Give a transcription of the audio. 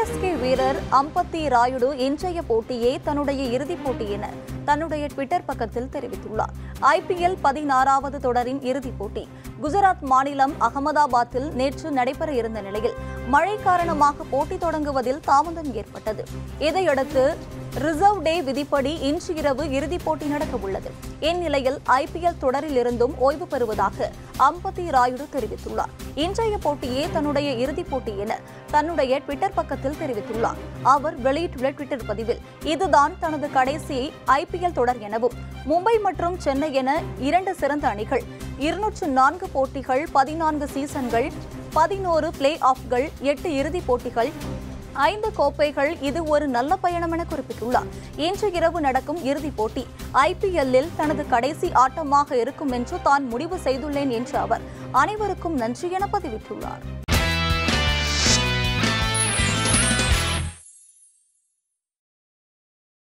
CSK வீரர் அம்பத்தி ராயுடு இன்றைய போட்டியே தன்னுடைய இறுதிப் போட்டி என தன்னுடைய ட்விட்டர் பக்கத்தில் தெரிவித்துள்ளார் ஐபிஎல் பதினாறாவது தொடரின் இறுதிப் போட்டி குஜராத் மாநிலம் அகமதாபாத்தில் நேற்று நடைபெற இருந்த நிலையில் மழை காரணமாக போட்டி தொடங்குவதில் தாமதம் ஏற்பட்டது இதையடுத்து ரிசர்வ் டே விதிப்படி இன்று இரவு இறுதிப் போட்டி நடக்க உள்ளது இந்நிலையில் ஐபிஎல் தொடரில் இருந்தும் ஓய்வு பெறுவதாக அம்பத்தி ராயுடு தெரிவித்துள்ளார் இன்றைய போட்டியே தன்னுடைய இறுதிப் போட்டி என தன்னுடைய ட்விட்டர் பக்கத்தில் தெரிவித்துள்ளார் அவர் வெளியிட்டுள்ள ட்விட்டர் பதிவில் இதுதான் தனது கடைசி ஐபிஎல் தொடர் எனவும் மும்பை மற்றும் சென்னை என இரண்டு சிறந்த அணிகள் இருநூற்று நான்கு போட்டிகள் பதினான்கு சீசன்கள் பதினோரு பிளே ஆஃப்கள் எட்டு இறுதிப் போட்டிகள் ஐந்து கோப்பைகள் இது ஒரு நல்ல பயணம் என குறிப்பிட்டுள்ளார் இன்று இரவு நடக்கும் இறுதிப் போட்டி ஐபிஎல்லில் தனது கடைசி ஆட்டமாக இருக்கும் என்று தான் முடிவு செய்துள்ளேன் என்று அவர் அனைவருக்கும் நன்றி என பதிவிட்டுள்ளார்